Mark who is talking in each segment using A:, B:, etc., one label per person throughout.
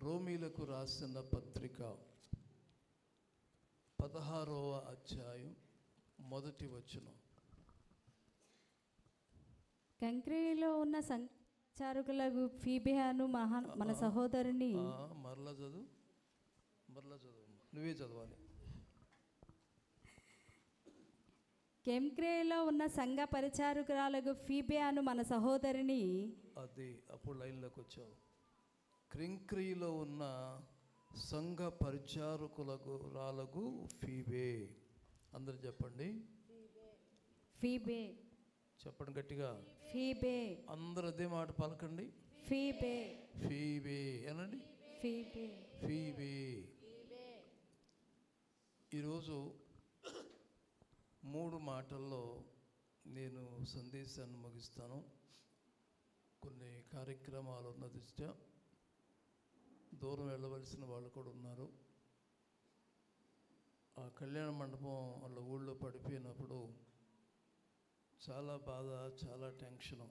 A: రోమీలకు రాసిన పత్రిక పదహారవ అధ్యాయం మొదటి వచనం
B: కంక్రీలో ఉన్న సంచారకులకు ఫీబియాను మహా మన సహోదరుని
A: ఆ, మరలా చదువు మరలా చదువు నువ్వే చదవాలి
B: కెంక్రేలో ఉన్న సంఘ పరిచారకురాలకు ఫీబియాను మన సహోదరిని
A: అది అప్పుడు లైన్లోకి వచ్చావు క్రింక్రీలో ఉన్న సంఘ పరిచారకులకు రాలకు ఫీబే అందరు చెప్పండి
B: ఫీబే
A: చెప్పండి గట్టిగా
B: ఫీబే
A: అందరు అదే మాట పలకండి
B: ఫీబే
A: ఫీబే అనండి
B: ఫీబే
A: ఫీబే ఈరోజు మూడు మాటల్లో నేను సందేశాన్ని ముగిస్తాను కొన్ని కార్యక్రమాలు ఉన్న దృష్ట్యా దూరం వెళ్ళవలసిన వాళ్ళు కూడా ఉన్నారు ఆ కళ్యాణ మండపం వాళ్ళ ఊళ్ళో పడిపోయినప్పుడు చాలా బాధ చాలా టెన్షను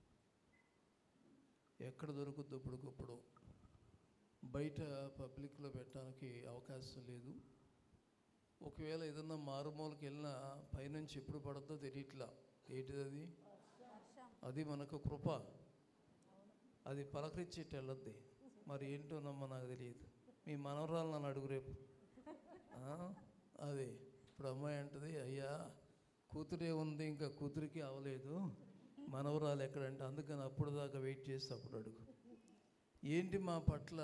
A: ఎక్కడ దొరుకుద్దు ఇప్పటికప్పుడు బయట పబ్లిక్లో పెట్టడానికి అవకాశం లేదు ఒకవేళ ఏదన్నా మారుమూలకి వెళ్ళినా పైనుంచి ఎప్పుడు పడుతుందో తెలియట్లా ఏంటిది అది అది మనకు కృప అది పలకరించేటి వెళ్ళద్ది మరి ఏంటోనమ్మా నాకు తెలియదు మీ మనవరాలు నన్ను అడుగు రేపు ఆ? అదే ఇప్పుడు అమ్మాయి అంటది అయ్యా కూతురే ఉంది ఇంకా కూతురికి అవలేదు మనవరాలు ఎక్కడంటే అందుకని అప్పుడు దాకా వెయిట్ చేస్తే అప్పుడు అడుగు ఏంటి మా పట్ల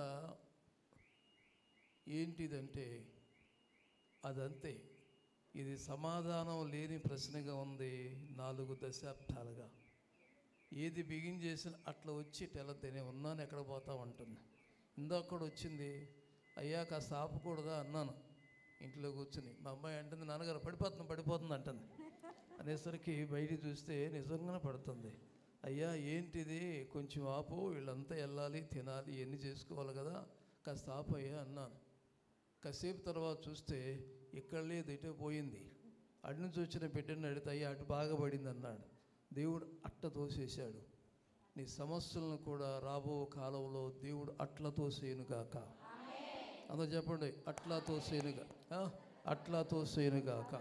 A: ఏంటిదంటే అదంతే ఇది సమాధానం లేని ప్రశ్నగా ఉంది నాలుగు దశాబ్దాలుగా ఏది బిగిన్ చేసిన అట్లా వచ్చి తెలద్దు నేను ఉన్నాను ఎక్కడ పోతా ఉంటుంది ఇందాక వచ్చింది అయ్యా కాస్త ఆపకూడదా అన్నాను ఇంట్లో కూర్చుని మా అమ్మాయి అంటుంది నాన్నగారు పడిపోతుంది పడిపోతుంది అంటుంది అనేసరికి బయట చూస్తే నిజంగానే పడుతుంది అయ్యా ఏంటిది కొంచెం ఆపు వీళ్ళంతా వెళ్ళాలి తినాలి ఇవన్నీ చేసుకోవాలి కదా కాస్త ఆపు అయ్యా అన్నాను కాసేపు తర్వాత చూస్తే ఇక్కడ లేదు ఇటే పోయింది అటు నుంచి వచ్చిన బిడ్డని అడిగితే అయ్యా అటు బాగా పడింది అన్నాడు దేవుడు అట్ట తోసేశాడు నీ సమస్యలను కూడా రాబో కాలంలో దేవుడు అట్లా తోసేయను గాక అందరూ చెప్పండి అట్లా తోసేనుగా ఆ? అట్లా తోసేను గాక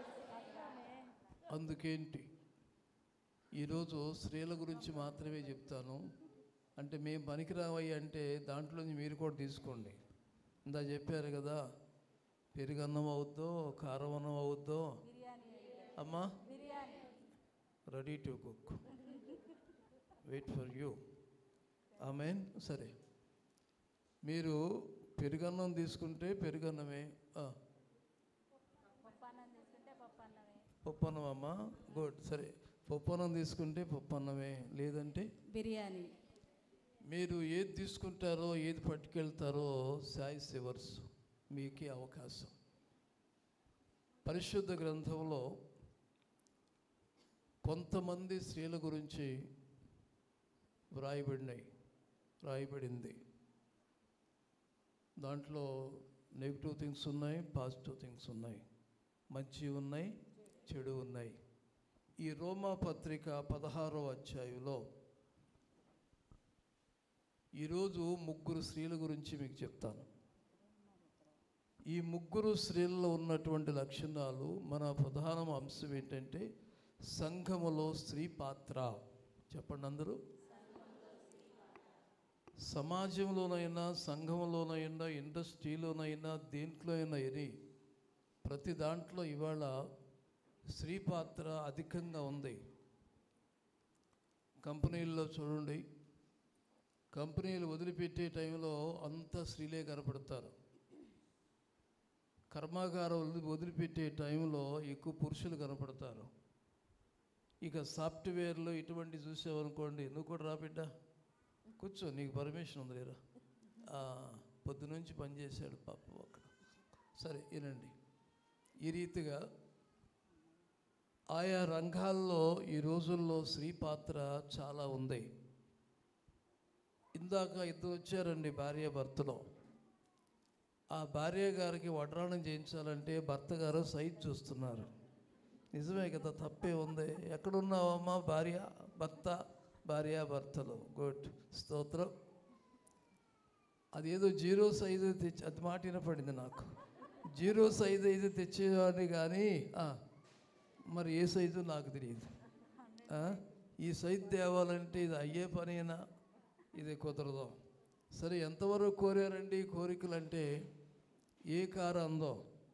A: అందుకేంటి ఈరోజు స్త్రీల గురించి మాత్రమే చెప్తాను అంటే మేము పనికిరావయ్యి అంటే దాంట్లోంచి మీరు కూడా తీసుకోండి ఇందా చెప్పారు కదా పెరుగన్నం అవుద్దో కారం అన్నం అవుద్దో అమ్మా ready to cook wait for you ఆమెన్ సరే మీరు పెరుగన్నం తీసుకుంటే పెరుగన్నమే ఆ. పప్పన్నం అమ్మా గుడ్ సరే పప్పన్నం తీసుకుంటే పప్పన్నమే లేదంటే
B: బిర్యానీ
A: మీరు ఏది తీసుకుంటారో ఏది పట్టుకెళ్తారో సాయి సివర్స్ మీకే అవకాశం పరిశుద్ధ గ్రంథంలో కొంతమంది స్త్రీల గురించి వ్రాయబడినాయి వ్రాయబడింది దాంట్లో నెగిటివ్ థింగ్స్ ఉన్నాయి పాజిటివ్ థింగ్స్ ఉన్నాయి మంచి ఉన్నాయి చెడు ఉన్నాయి ఈ రోమా పత్రిక పదహారో అధ్యాయంలో ఈరోజు ముగ్గురు స్త్రీల గురించి మీకు చెప్తాను ఈ ముగ్గురు స్త్రీలలో ఉన్నటువంటి లక్షణాలు మన ప్రధాన అంశం ఏంటంటే సంఘములో స్త్రీ పాత్ర చెప్పండి అందరూ సమాజంలోనైనా సంఘంలోనైనా ఇండస్ట్రీలోనైనా దేంట్లో అయినా ఎని ప్రతి దాంట్లో ఇవాళ స్త్రీ పాత్ర అధికంగా ఉంది కంపెనీల్లో చూడండి కంపెనీలు వదిలిపెట్టే టైంలో అంతా స్త్రీలే కనపడతారు కర్మాగారం వదిలి- వదిలిపెట్టే టైంలో ఎక్కువ పురుషులు కనపడతారు ఇక సాఫ్ట్వేర్లో ఇటువంటి చూసావనుకోండి నువ్వు కూడా రా బిడ్డ కూర్చో నీకు పర్మిషన్ ఉంది లేరా పొద్దునుంచి పనిచేశాడు పాపం అక్కడ సరే వినండి ఈ రీతిగా ఆయా రంగాల్లో ఈ రోజుల్లో స్త్రీ పాత్ర చాలా ఉంది ఇందాక ఇద్దరు వచ్చారండి భార్య భర్తలో ఆ భార్య గారికి వడ్రాణం చేయించాలంటే భర్త గారు సైజ్ చూస్తున్నారు నిజమే కదా తప్పే ఉంది ఎక్కడున్నావమ్మా భార్య భర్త భార్య భర్తలు గుడ్ స్తోత్రం అదేదో జీరో సైజు తెచ్చి అది మాట వినపడింది నాకు జీరో సైజు అయితే తెచ్చేవాడిని కానీ ఆ, మరి ఏ సైజు నాకు తెలియదు ఆ, ఈ సైజు తేవాలంటే ఇది అయ్యే పనేనా ఇది కుదరదు సరే ఎంతవరకు కోరారండి కోరికలు అంటే ఏ కారు అందో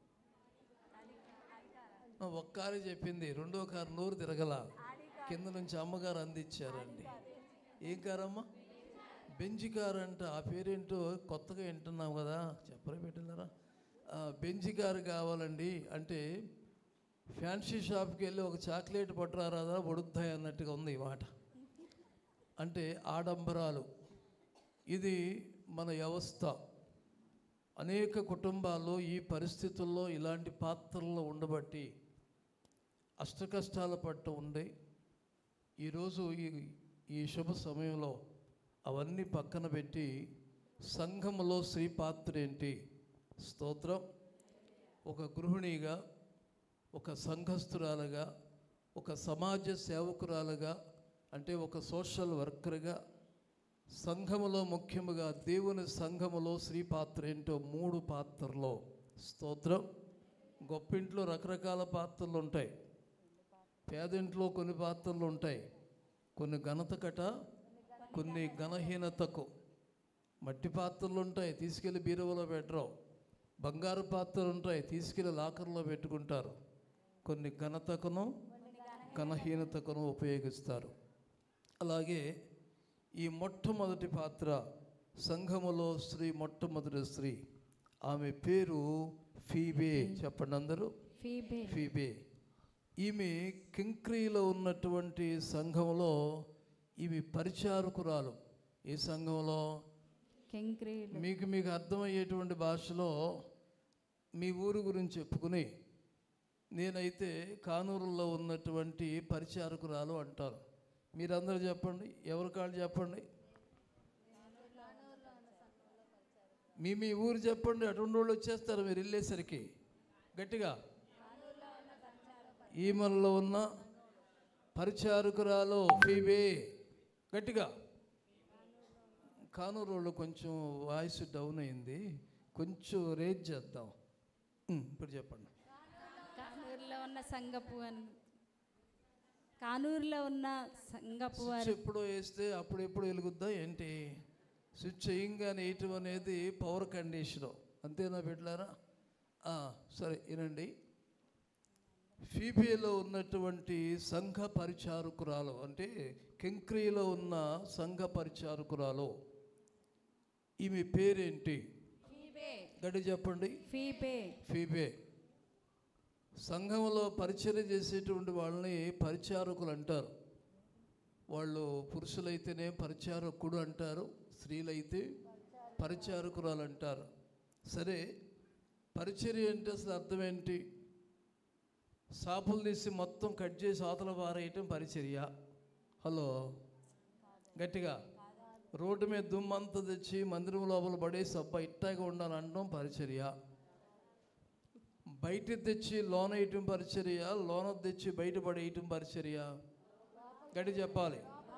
A: ఆ, ఒక్క కారు చెప్పింది రెండో కారు నోరు తిరగల కింద నుంచి అమ్మగారు అందించారండి ఏం కారమ్మా బెంజ్ కారు అంట ఆ పేరేంటో కొత్తగా వింటున్నాం కదా చెప్పరా పెట్టినారా బెంజ్ కారు కావాలండి అంటే ఫ్యాన్సీ షాప్కి వెళ్ళి ఒక చాక్లెట్ పట్టురారాదా ఉడుకుతాయి అన్నట్టుగా ఉంది ఈ మాట అంటే ఆడంబరాలు ఇది మన వ్యవస్థ అనేక కుటుంబాల్లో ఈ పరిస్థితుల్లో ఇలాంటి పాత్రల్లో ఉండబట్టి అష్టకష్టాల పట్టు ఉండి ఈరోజు ఈ ఈ శుభ సమయంలో అవన్నీ పక్కన పెట్టి సంఘములో స్త్రీ పాత్ర ఏంటి స్తోత్రం ఒక గృహిణిగా ఒక సంఘస్థురాలుగా ఒక సమాజ సేవకురాలుగా అంటే ఒక సోషల్ వర్కర్గా సంఘములో ముఖ్యముగా దేవుని సంఘములో స్త్రీ పాత్ర ఏంటో మూడు పాత్రలో స్తోత్రం గొప్పింట్లో రకరకాల పాత్రలు ఉంటాయి పేదింట్లో కొన్ని పాత్రలు ఉంటాయి కొన్ని ఘనత కట కొన్ని ఘనహీనతకు మట్టి పాత్రలు ఉంటాయి తీసుకెళ్ళి బీరువలో పెట్టరు బంగారు పాత్రలు ఉంటాయి తీసుకెళ్ళి లాకర్లో పెట్టుకుంటారు కొన్ని ఘనతకును ఘనహీనతకును ఉపయోగిస్తారు అలాగే ఈ మొట్టమొదటి పాత్ర సంఘములో స్త్రీ మొట్టమొదటి స్త్రీ ఆమె పేరు ఫీబే చెప్పండి అందరూ
B: ఫీబే
A: ఫీబే ఈమె కింక్రీలో ఉన్నటువంటి సంఘంలో ఈమె పరిచారకురాలు ఈ సంఘంలో
B: కెంక్రీలు
A: మీకు మీకు అర్థమయ్యేటువంటి భాషలో మీ ఊరు గురించి చెప్పుకుని నేనైతే కానూరులో ఉన్నటువంటి పరిచారకురాలు అంటారు మీరందరూ చెప్పండి ఎవరి కాళ్ళు చెప్పండి మీ మీ ఊరు చెప్పండి అటువంటి వాళ్ళు వచ్చేస్తారు మీరు వెళ్ళేసరికి గట్టిగా ఈమెల్లో ఉన్న పరిచారకురాలు ఫీబే గట్టిగా కానూరు వాళ్ళు కొంచెం వాయిస్ డౌన్ అయింది కొంచెం రేజ్ చేద్దాం ఉమ్, ఇప్పుడు చెప్పండి
B: కానూరులో ఉన్న సంగపు అని కానూరులో ఉన్న సంగపు
A: స్విచ్ ఎప్పుడు వేస్తే అప్పుడు ఎప్పుడు వెలుగుద్దా ఏంటి స్విచ్ చేయంగానే వేయటం అనేది పవర్ కండిషను అంతేనా బిడ్డలారా ఆ, సరే వినండి ఫీబీలో ఉన్నటువంటి సంఘ పరిచారకురాలు అంటే కెంక్రీలో ఉన్న సంఘ పరిచారకురాలు ఈమె పేరేంటి
B: ఫీబే
A: గడి చెప్పండి
B: ఫీబే
A: ఫీబే సంఘంలో పరిచయం చేసేటువంటి వాళ్ళని పరిచారకులు అంటారు వాళ్ళు పురుషులైతేనే పరిచారకుడు అంటారు స్త్రీలైతే పరిచారకురాలు అంటారు సరే పరిచర్య అంటే అసలు అర్థం ఏంటి సాపులు తీసి మొత్తం కట్ చేసి అవతల పారేయటం పరిచర్య హలో గట్టిగా రోడ్డు మీద దుమ్మంతా తెచ్చి మందిరం లోపల పడేసి అబ్బా ఇట్టాగా ఉండాలి అనడం పరిచర్య బయట తెచ్చి లోన వేయటం పరిచర్య లోన తెచ్చి బయట పడేయటం పరిచర్య గట్టి చెప్పాలి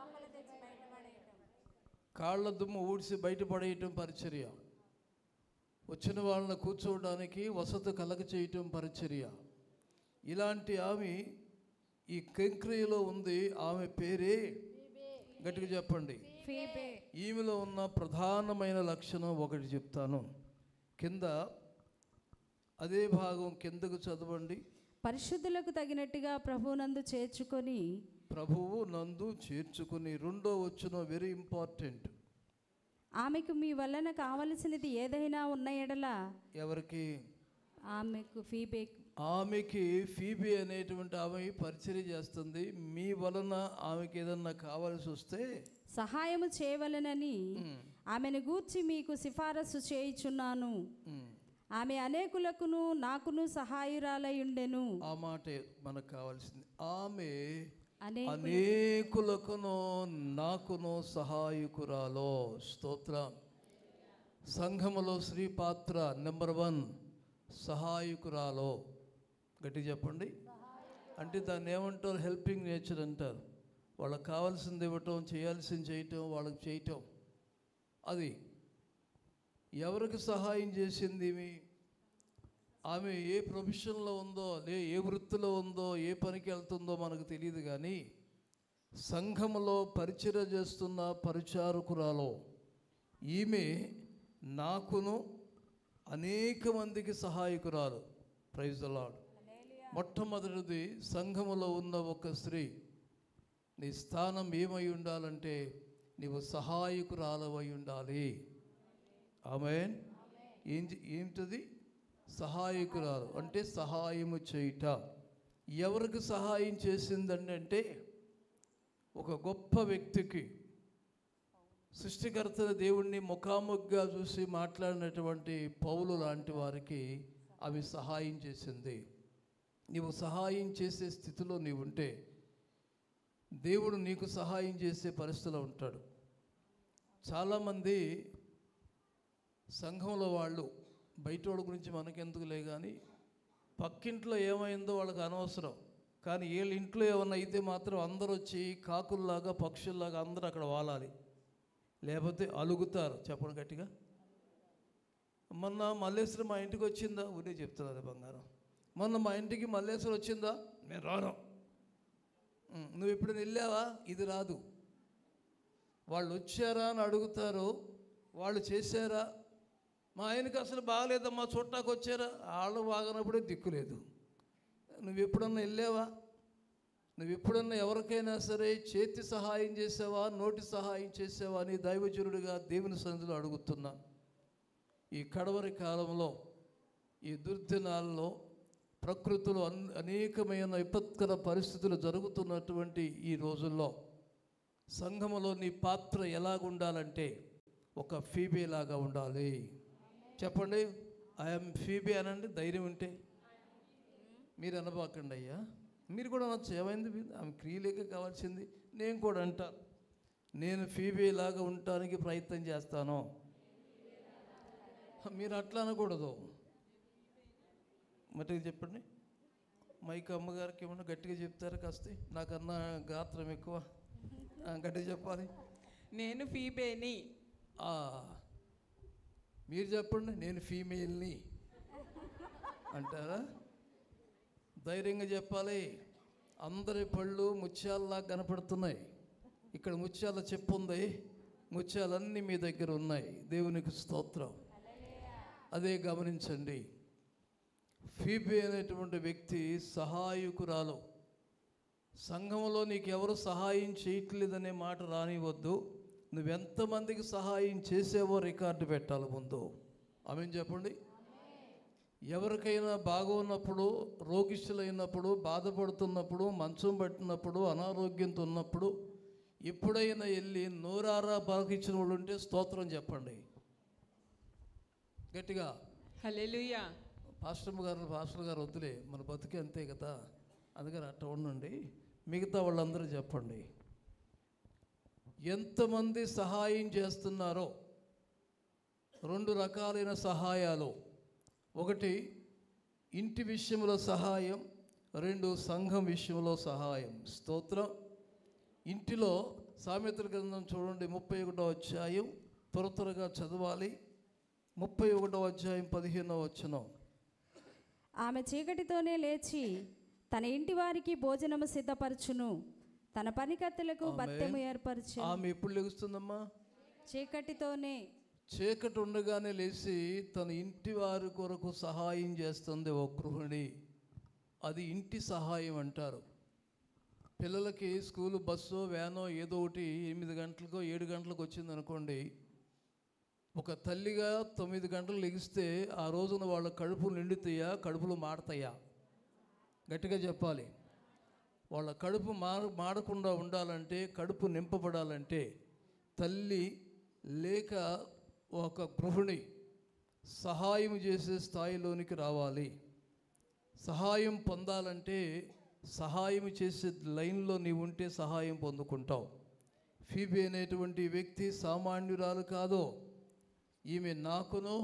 A: కాళ్ళ దుమ్ము ఊడ్చి బయట పడేయటం పరిచర్య వచ్చిన వాళ్ళని కూర్చోవడానికి వసతి కలగ చేయటం పరిచర్య ఇలాంటి ఆమె ఈ కెంక్రియలో ఉంది ఆమె పేరే గట్టిగా చెప్పండి
B: ఫీబే
A: ఈమెలో ఉన్న ప్రధానమైన లక్షణం ఒకటి చెప్తాను కింద అదే భాగం కిందకు చదవండి
B: పరిశుద్ధులకు తగినట్టుగా ప్రభువునందు చేర్చుకొని
A: ప్రభువు నందు చేర్చుకుని రెండో వచ్చిన వెరీ ఇంపార్టెంట్
B: ఆమెకు మీ వలన కావలసినది ఏదైనా ఉన్న ఎడల
A: ఎవరికి
B: ఆమెకు ఫీబే
A: ఆమెకి ఫీబీ అనేటువంటి ఆమె పరిచర్య చేస్తుంది మీ వలన ఆమెకి ఏదన్నా కావాల్సి వస్తే
B: సహాయము చేయవలనని
A: ఉమ్,
B: ఆమెను గూర్చి మీకు సిఫారసు చేయుచున్నాను
A: ఉమ్,
B: ఆమె అనేకులకును నాకును సహాయురాలై ఉండెను
A: ఆ మాటే మనకు కావాల్సింది ఆమె
B: అనే
A: అనేకులకును నాకును సహాయకురాలో స్తోత్రం సంఘములో శ్రీ పాత్ర నెంబర్ వన్ సహాయకురాలో గట్టి చెప్పండి అంటే దాన్ని ఏమంటారు హెల్పింగ్ నేచర్ అంటారు వాళ్ళకి కావాల్సింది ఇవ్వటం చేయాల్సింది చేయటం వాళ్ళకి చేయటం అది ఎవరికి సహాయం చేసింది ఈమె ఆమె ఏ ప్రొఫెషన్లో ఉందో లే ఏ వృత్తిలో ఉందో ఏ పనికి వెళ్తుందో మనకు తెలియదు కానీ సంఘములో పరిచయ చేస్తున్న పరిచారకురాలో ఈమె నాకును అనేక మందికి సహాయకురాలు ప్రైజ్ లాడ్ మొట్టమొదటిది సంఘములో ఉన్న ఒక స్త్రీ నీ స్థానం ఏమై ఉండాలంటే నీవు సహాయకురాలవై ఉండాలి ఆమె ఏంటి ఏంటిది సహాయకురాలు అంటే సహాయము చేయుట ఎవరికి సహాయం చేసిందండి అంటే ఒక గొప్ప వ్యక్తికి సృష్టికర్త దేవుణ్ణి ముఖాముఖిగా చూసి మాట్లాడినటువంటి పౌలు లాంటి వారికి అవి సహాయం చేసింది నీవు సహాయం చేసే స్థితిలో నీవు ఉంటే దేవుడు నీకు సహాయం చేసే పరిస్థితిలో ఉంటాడు చాలామంది సంఘంలో వాళ్ళు బయటోడి గురించి మనకెందుకులే కానీ పక్కింట్లో ఏమైందో వాళ్ళకి అనవసరం కానీ వీళ్ళ ఇంట్లో ఏమన్నా అయితే మాత్రం అందరూ వచ్చి కాకుల్లాగా పక్షుల్లాగా అందరూ అక్కడ వాలాలి లేకపోతే అలుగుతారు చెప్పండి గట్టిగా మొన్న మల్లేశ్వరం మా ఇంటికి వచ్చిందా ఊరే చెప్తున్నారు బంగారం మొన్న మా ఇంటికి మల్లేశ్వరం వచ్చిందా నేను రాను "ఉమ్, నువ్వు ఎప్పుడైనా వెళ్ళావా ఇది రాదు వాళ్ళు వచ్చారా అని అడుగుతారు వాళ్ళు చేశారా మా ఆయనకి అసలు బాగలేదమ్మా చూడటానికి వచ్చారా వాళ్ళు బాగానప్పుడే దిక్కులేదు నువ్వు ఎప్పుడన్నా వెళ్ళావా నువ్వు ఎప్పుడన్నా ఎవరికైనా సరే చేతి సహాయం చేసావా నోటి సహాయం చేసావా అని దైవజనుడిగా దేవుని సన్నిధిలో అడుగుతున్నా ఈ కడవరి కాలంలో ఈ దుర్దినాల్లో ప్రకృతిలో అన్ అనేకమైన విపత్కర పరిస్థితులు జరుగుతున్నటువంటి ఈ రోజుల్లో సంఘములో నీ పాత్ర ఎలాగుండాలంటే ఒక ఫీబే లాగా ఉండాలి చెప్పండి ఐఎమ్ ఫీబే అనండి ధైర్యం ఉంటే మీరు అనబాకండి అయ్యా మీరు కూడా అనొచ్చు ఏమైంది మీ- ఆమె క్రియలేక కావాల్సింది నేను కూడా అంటాను నేను ఫీబే లాగా ఉండటానికి ప్రయత్నం చేస్తాను మీరు అట్లా అనకూడదు మరి చెప్పండి మైక్ అమ్మగారికి ఏమన్నా గట్టిగా చెప్తారా కాస్త నాకన్నా గాత్రం ఎక్కువ ఆ, గట్టిగా చెప్పాలి
C: నేను ఫీబేని
A: ఆ, మీరు చెప్పండి నేను ఫీమేల్ని అంటారా ధైర్యంగా చెప్పాలి అందరి పళ్ళు ముత్యాలలా కనపడుతున్నాయి ఇక్కడ ముత్యాల చెప్పు ఉంది ముత్యాలన్నీ మీ దగ్గర ఉన్నాయి దేవునికి స్తోత్రం అదే గమనించండి ఫీబే అనేటువంటి వ్యక్తి సహాయకురాలు సంఘంలో నీకు ఎవరు సహాయం చేయట్లేదనే మాట రానివద్దు నువ్వెంతమందికి సహాయం చేసేవో రికార్డు పెట్టాలి ముందు ఆమె చెప్పండి ఎవరికైనా బాగున్నప్పుడు రోగిష్ఠులైనప్పుడు బాధపడుతున్నప్పుడు మంచం పట్టినప్పుడు అనారోగ్యంతో ఉన్నప్పుడు ఎప్పుడైనా వెళ్ళి నోరారా పలకించిన వాళ్ళు ఉంటే స్తోత్రం చెప్పండి గట్టిగా
C: హల్లెలూయా
A: పాస్టర్ గారు పాస్టర్ గారు వద్దులే మన బతుకే అంతే కదా అందుకని అట్ట ఉండండి మిగతా వాళ్ళందరూ చెప్పండి ఎంతమంది సహాయం చేస్తున్నారో రెండు రకాలైన సహాయాలు ఒకటి ఇంటి విషయంలో సహాయం రెండు సంఘం విషయంలో సహాయం స్తోత్రం ఇంటిలో సామెతల గ్రంథం చూడండి ముప్పై ఒకటో అధ్యాయం త్వర త్వరగా చదవాలి ముప్పై ఒకటో అధ్యాయం పదిహేనో వచనం
B: ఆమె చీకటితోనే లేచి తన ఇంటి వారికి భోజనము సిద్ధపరచును తన పనికత్తెలకు
A: ఆమె.
B: బత్తెము ఏర్పరచు
A: ఆమె ఎప్పుడు లెగుస్తుందమ్మా
B: చీకటితోనే
A: చీకటి ఉండగానే లేచి తన ఇంటి వారి కొరకు సహాయం చేస్తుంది ఓ గృహిణి అది ఇంటి సహాయం అంటారు పిల్లలకి స్కూలు బస్సు వ్యానో ఏదో ఒకటి ఎనిమిది గంటలకో ఏడు గంటలకు వచ్చింది అనుకోండి ఒక తల్లిగా తొమ్మిది గంటలు లెగిస్తే ఆ రోజున వాళ్ళ కడుపులు నిండుతాయా కడుపులు మాడతాయా గట్టిగా చెప్పాలి వాళ్ళ కడుపు మార మాడకుండా ఉండాలంటే కడుపు నింపబడాలంటే తల్లి లేక ఒక గృహిణి సహాయం చేసే స్థాయిలోనికి రావాలి సహాయం పొందాలంటే సహాయం చేసే లైన్లో నీవు ఉంటే సహాయం పొందుకుంటావు ఫీబీ అనేటువంటి వ్యక్తి సామాన్యురాలు కాదు ఈమె నాకును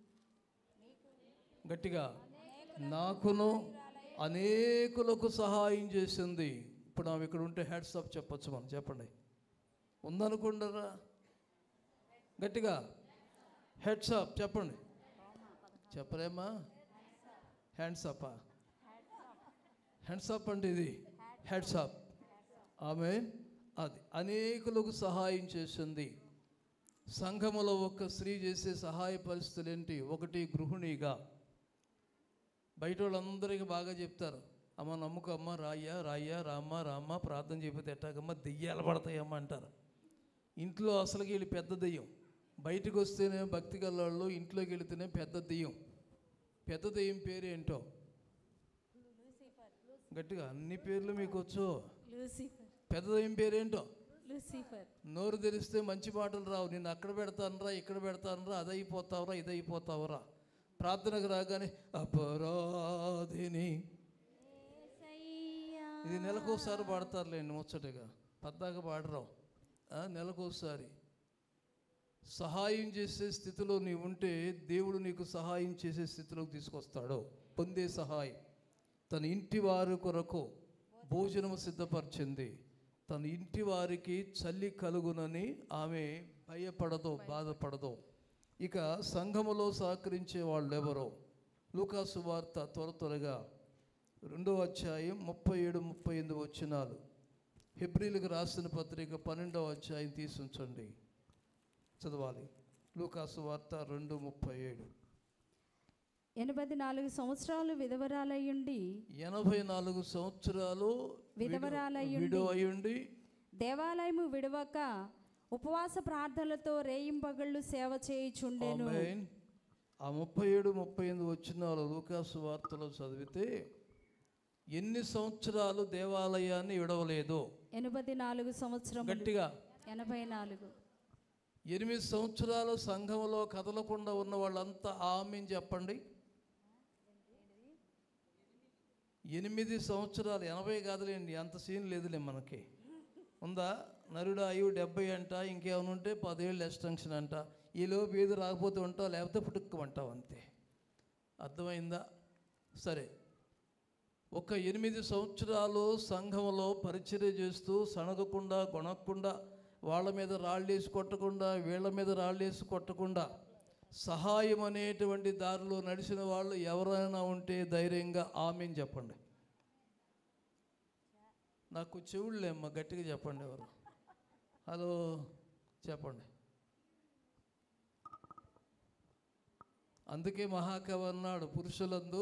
A: గట్టిగా నాకును అనేకులకు సహాయం చేసింది ఇప్పుడు ఆమె ఇక్కడ ఉంటే హ్యాట్స్ ఆఫ్ చెప్పొచ్చు మనం చెప్పండి ఉందనుకుంటారా గట్టిగా హెడ్స్ అప్ చెప్పండి చెప్పలేమా హ్యాండ్స్ అప్పా హ్యాండ్స్ అప్ అంటే ఇది హెడ్స్ అప్ ఆమె అది అనేకులకు సహాయం చేసింది సంఘములో ఒక స్త్రీ చేసే సహాయ పరిస్థితులు ఏంటి ఒకటి గృహిణిగా బయట వాళ్ళందరికీ బాగా చెప్తారు అమ్మ నమ్ముకు అమ్మ రాయ్యా రాయ్యా రామ్మ రామ్మ ప్రార్థన చెప్పితే ఎట్టాగమ్మ దెయ్యాలు పడతాయమ్మ అంటారు ఇంట్లో అసలుకి వెళ్ళి పెద్ద దెయ్యం బయటకు వస్తేనే భక్తి గల్లాళ్ళు ఇంట్లోకి వెళితేనే పెద్ద దెయ్యం పెద్ద దెయ్యం పేరు ఏంటో గట్టిగా అన్ని పేర్లు మీకు వచ్చు
B: లూసిఫర్
A: పెద్ద దెయ్యం పేరేంటో
B: లూసిఫర్
A: నోరు తెరిస్తే మంచి మాటలు రావు నేను అక్కడ పెడతానరా ఇక్కడ పెడతానరా అదైపోతావురా ఇదైపోతావురా ప్రార్థనకు రాగానే అపరాధిని ఇది నెలకోసారి పాడతారులేండి ముచ్చటగా పద్దాక పాడరావు ఆ, నెలకోసారి సహాయం చేసే స్థితిలో నీవు ఉంటే దేవుడు నీకు సహాయం చేసే స్థితిలోకి తీసుకొస్తాడు పొందే సహాయం తన ఇంటి వారి కొరకు భోజనము సిద్ధపరిచింది తన ఇంటి వారికి చల్లి కలుగునని ఆమె భయపడదు బాధపడదు ఇక సంఘములో సహకరించే వాళ్ళు ఎవరో లూకాసు వార్త త్వర త్వరగా రెండో అధ్యాయం ముప్పై ఏడు ముప్పై ఎనిమిది వచ్చినాలు హెబ్రిలకు రాసిన పత్రిక పన్నెండవ అధ్యాయం తీసుంచండి చదవాలి లూకాసు వార్త రెండు ముప్పై ఏడు
B: ఎనభై నాలుగు సంవత్సరాలు విధవరాలయ్యుండి
A: ఎనభై నాలుగు సంవత్సరాలు
B: విధవరాలయ్యుండి.
A: విడో అయ్యుండి
B: దేవాలయము విడవక ఉపవాస ప్రార్థనలతో రేయింపగళ్ళు సేవ చేయుచుండెను
A: ఆమేన్. ఆ ముప్పై ఏడు ముప్పై ఎనిమిది వచ్చిన లూకాసు వార్తలో చదివితే ఎన్ని సంవత్సరాలు దేవాలయాన్ని విడవలేదు
B: ఎనభై నాలుగు సంవత్సరం
A: గట్టిగా
B: ఎనభై నాలుగు
A: ఎనిమిది సంవత్సరాలు సంఘంలో కదలకుండా ఉన్న వాళ్ళంతా ఆమెన్ చెప్పండి ఎనిమిది సంవత్సరాలు ఎనభై కాదులేండి అంత సీన్ లేదులే మనకి ఉందా నరుడు అయ్యు డెబ్బై అంట ఇంకేమైనా ఉంటే పదేళ్ళు ఎక్స్టెన్షన్ అంట ఈలోపు ఏది రాకపోతే ఉంటావు లేకపోతే పుట్టుక్కమంటావు అంతే అర్థమైందా సరే ఒక ఎనిమిది సంవత్సరాలు సంఘంలో పరిచర్య చేస్తూ సణగకుండా కొనకుండా వాళ్ళ మీద రాళ్ళేసి కొట్టకుండా వీళ్ళ మీద రాళ్ళేసి కొట్టకుండా సహాయం అనేటువంటి దారిలో నడిచిన వాళ్ళు ఎవరైనా ఉంటే ధైర్యంగా ఆమెన్ చెప్పండి నాకు చెవుళ్ళేమ్మ గట్టిగా చెప్పండి ఎవరు హలో చెప్పండి అందుకే మహాకవి అన్నాడు పురుషులందు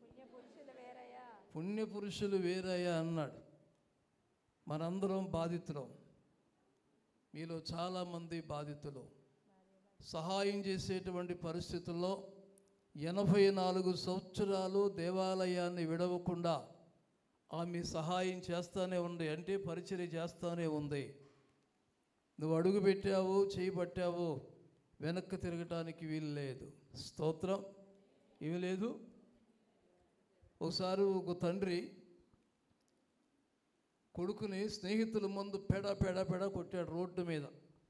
A: పుణ్య పురుషులు వేరయ్యా అన్నాడు మనందరం బాధితులం మీలో చాలామంది బాధితులు సహాయం చేసేటువంటి పరిస్థితుల్లో ఎనభై నాలుగు సంవత్సరాలు దేవాలయాన్ని విడవకుండా ఆమె సహాయం చేస్తానే ఉంది అంటే పరిచర్య చేస్తానే ఉంది నువ్వు అడుగు పెట్టావు చేయి పట్టావు వెనక్కి తిరగటానికి వీలు లేదు స్తోత్రం ఇవి లేదు ఒకసారి ఒక తండ్రి కొడుకుని స్నేహితుల ముందు పెడ పెడ పెడ కొట్టాడు రోడ్డు మీద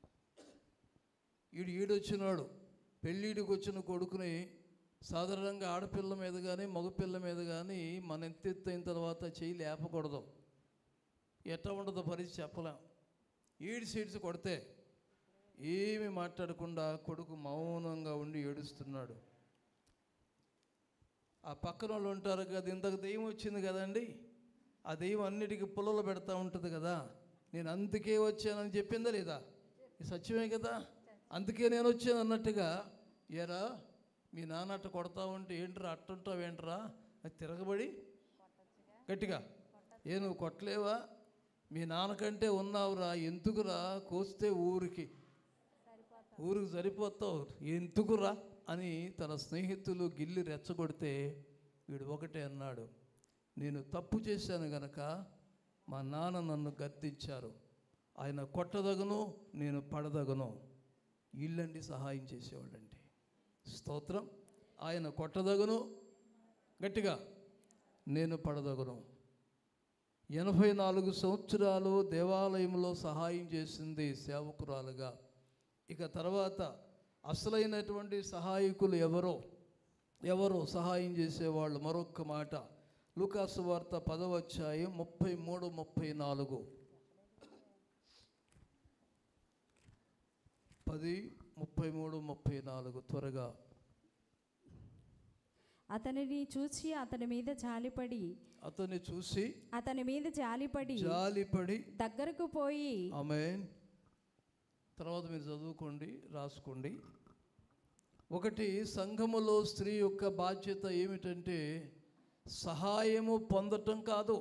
A: ఈడు ఈడొచ్చినాడు పెళ్ళిడికి వచ్చిన కొడుకుని సాధారణంగా ఆడపిల్ల మీద కానీ మగపిల్ల మీద కానీ మన ఎత్తెత్తు అయిన తర్వాత చెయ్యి లేపకూడదు ఎట్లా ఉండదో పరిస్థితి చెప్పలేం ఈడి సీడ్స్ కొడితే ఏమి మాట్లాడకుండా కొడుకు మౌనంగా ఉండి ఏడుస్తున్నాడు ఆ పక్కన వాళ్ళు ఉంటారు కదా ఇంతకు దెయ్యం వచ్చింది కదండి ఆ దెయ్యం అన్నిటికీ పుల్లలు పెడతా ఉంటుంది కదా నేను అందుకే వచ్చానని చెప్పిందా లేదా ఇది సత్యమే కదా అందుకే నేను వచ్చాను అన్నట్టుగా ఏరా మీ నాన్న అట్ట కొడతా ఉంటే ఏంట్రా అట్టుంటావు ఏంట్రా అది తిరగబడి గట్టిగా ఏ నువ్వు కొట్టలేవా మీ నాన్నకంటే ఉన్నావురా ఎందుకురా కోస్తే ఊరికి ఊరికి సరిపోతావు ఎందుకురా అని తన స్నేహితులు గిల్లి రెచ్చగొడితే వీడు ఒకటే అన్నాడు నేను తప్పు చేశాను గనక మా నాన్న నన్ను గద్దించారు ఆయన కొట్టదగను నేను పడదగను వీళ్ళండి సహాయం చేసేవాళ్ళండి స్తోత్రం ఆయన కొట్టదగను గట్టిగా నేను పడదగను ఎనభై నాలుగు సంవత్సరాలు దేవాలయంలో సహాయం చేసింది సేవకురాలుగా ఇక తర్వాత అసలైనటువంటి సహాయకులు ఎవరో ఎవరో సహాయం చేసేవాళ్ళు మరొక్క మాట లూకాసు వార్త పదవ అధ్యాయం ముప్పై మూడు ముప్పై నాలుగు పది ముప్పై మూడు ముప్పై నాలుగు త్వరగా
B: అతనిని చూసి అతని మీద జాలిపడి
A: అతన్ని చూసి
B: అతని మీద జాలిపడి
A: జాలిపడి
B: దగ్గరకు పోయి
A: ఆమె తర్వాత మీరు చదువుకోండి రాసుకోండి ఒకటి సంఘములో స్త్రీ యొక్క బాధ్యత ఏమిటంటే సహాయము పొందటం కాదు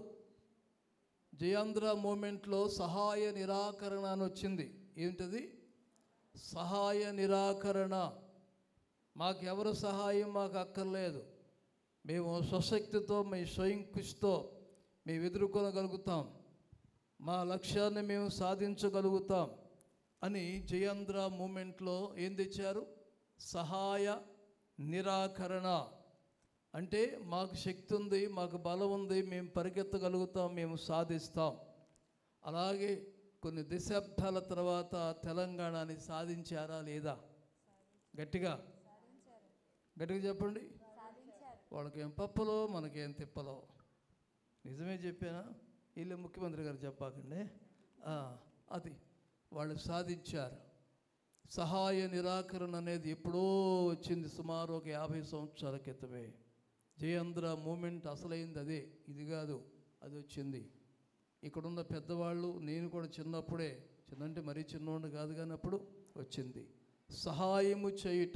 A: జయాంధ్ర మూమెంట్లో సహాయ నిరాకరణ అని వచ్చింది ఏమిటది సహాయ నిరాకరణ మాకెవరు సహాయం మాకు అక్కర్లేదు మేము స్వశక్తితో మీ స్వయం కృషితో మేము ఎదుర్కొనగలుగుతాం మా లక్ష్యాన్ని మేము సాధించగలుగుతాం అని జయాంధ్ర మూమెంట్లో ఏం తెచ్చారు సహాయ నిరాకరణ అంటే మాకు శక్తి ఉంది మాకు బలం ఉంది మేము పరిగెత్తగలుగుతాం మేము సాధిస్తాం అలాగే కొన్ని దశాబ్దాల తర్వాత తెలంగాణని సాధించారా లేదా గట్టిగా గట్టిగా చెప్పండి వాళ్ళకేం పప్పులో మనకేం తిప్పలో నిజమే చెప్పానా వీళ్ళే ముఖ్యమంత్రి గారు చెప్పాకండి ఆ, అది వాళ్ళు సాధించారు సహాయ నిరాకరణ అనేది ఎప్పుడో వచ్చింది సుమారు ఒక యాభై సంవత్సరాల క్రితమే జయాంధ్ర మూమెంట్ అసలైంది అదే ఇది కాదు అది వచ్చింది ఇక్కడున్న పెద్దవాళ్ళు నేను కూడా చిన్నప్పుడే చిన్నంటే మరీ చిన్నోడు కాదు కానీ అప్పుడు వచ్చింది సహాయము చేయుట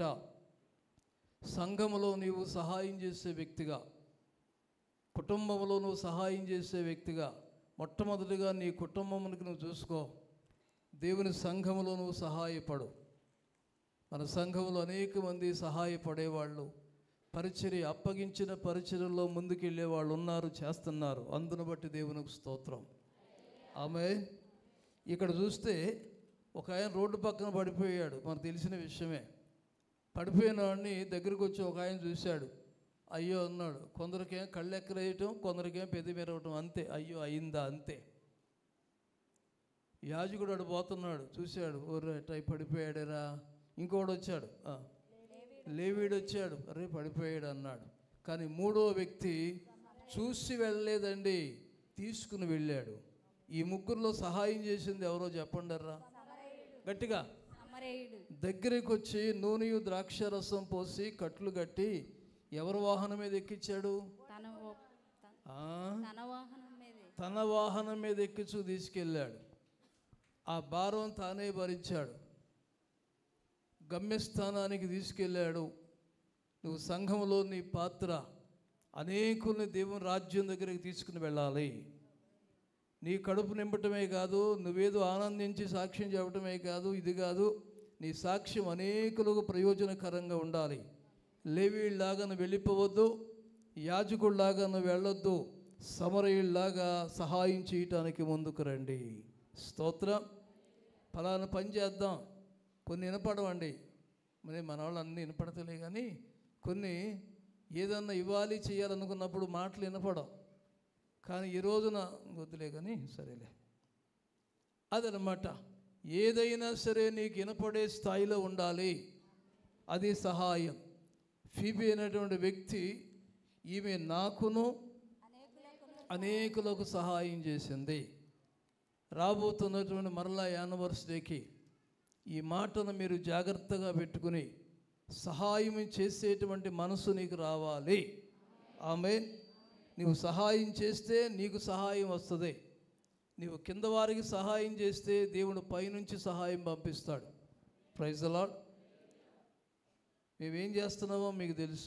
A: సంఘములో నీవు సహాయం చేసే వ్యక్తిగా కుటుంబంలో నువ్వు సహాయం చేసే వ్యక్తిగా మొట్టమొదటిగా నీ కుటుంబమునికి నువ్వు చూసుకో దేవుని సంఘములో నువ్వు సహాయపడు మన సంఘంలో అనేక మంది సహాయపడేవాళ్ళు పరిచర్య అప్పగించిన పరిచర్యలో ముందుకెళ్ళే వాళ్ళు ఉన్నారు చేస్తున్నారు అందును బట్టి దేవునికి స్తోత్రం ఆమె ఇక్కడ చూస్తే ఒక ఆయన రోడ్డు పక్కన పడిపోయాడు మనకు తెలిసిన విషయమే పడిపోయిన వాడిని దగ్గరికి వచ్చి ఒక ఆయన చూశాడు అయ్యో అన్నాడు కొందరికేం కళ్ళు ఎక్కరేయటం కొందరికేం పెద్ద మెరవటం అంతే అయ్యో అయిందా అంతే యాజకుడు అడు పోతున్నాడు చూశాడు ఓర్రే టై పడిపోయాడేరా ఇంకోడు వచ్చాడు "ఆ, లేవీడు వచ్చాడు అరే పడిపోయాడు అన్నాడు కానీ మూడో వ్యక్తి చూసి వెళ్ళలేదండి తీసుకుని వెళ్ళాడు ఈ ముగ్గురులో సహాయం చేసింది ఎవరో చెప్పండర్రా గట్టిగా
B: సమరేయుడు
A: దగ్గరికి వచ్చి నూనెయు ద్రాక్షరసం పోసి కట్లు కట్టి ఎవరి వాహనం మీద ఎక్కించాడు
B: తన ఓ- త-
A: ఆ,
B: తన వాహనం మీదే
A: తన వాహనం మీద ఎక్కించు తీసుకెళ్ళాడు ఆ భారం తానే భరించాడు గమ్యస్థానానికి తీసుకెళ్ళాడు నువ్వు సంఘంలో నీ పాత్ర అనేకుల్ని దేవుని రాజ్యం దగ్గరికి తీసుకుని వెళ్ళాలి నీ కడుపు నింపటమే కాదు నువ్వేదో ఆనందించి సాక్ష్యం చెప్పటమే కాదు ఇది కాదు నీ సాక్ష్యం అనేకులకు ప్రయోజనకరంగా ఉండాలి లేవీళ్ళలాగా నువ్వు వెళ్ళిపోవద్దు యాజకుడిలాగా నువ్వు వెళ్ళొద్దు సమరయుల్లాగా సహాయం చేయటానికి ముందుకు రండి స్తోత్రం ఫలానా పని చేద్దాం కొన్ని వినపడవండి మరి మన వాళ్ళు అన్నీ వినపడతలే కానీ కొన్ని ఏదన్నా ఇవ్వాలి చేయాలనుకున్నప్పుడు మాటలు వినపడవు కానీ ఈ రోజున వద్దులే కానీ సరేలే అదనమాట ఏదైనా సరే నీకు వినపడే స్థాయిలో ఉండాలి అది సహాయం ఫీబీ అనేటువంటి వ్యక్తి ఈమె నాకును అనేకులకు సహాయం చేసింది రాబోతున్నటువంటి మరలా యానివర్సరీకి ఈ మాటను మీరు జాగ్రత్తగా పెట్టుకుని సహాయం చేసేటువంటి మనసు నీకు రావాలి ఆమె నీవు సహాయం చేస్తే నీకు సహాయం వస్తుంది నీవు కింద వారికి సహాయం చేస్తే దేవుడు పైనుంచి సహాయం పంపిస్తాడు ప్రైజ్ అలాడ్ మేమేం చేస్తున్నామో మీకు తెలుసు